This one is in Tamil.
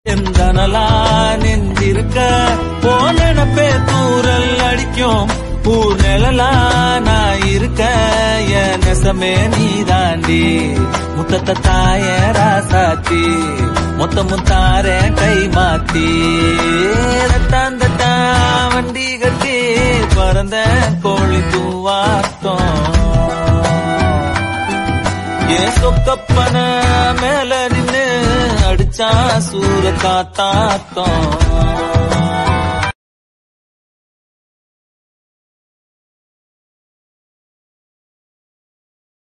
எந்தனலா நெஞ்சிருக்க போனப்பே தூரல் அடிக்கும் ஊர் நிழலா நான் இருக்க என் நெசமே நீ தாண்டி முத்தத்த தாய ராசாத்தி மொத்த முத்தார கை மாத்தி ரத்தாந்தத்தா வண்டி கட்டி பறந்த கோழி தூவாத்தம் ஏன் சொக்கப்பன மேல நின்னு அடிச்சா சூர காத்தாத்தம்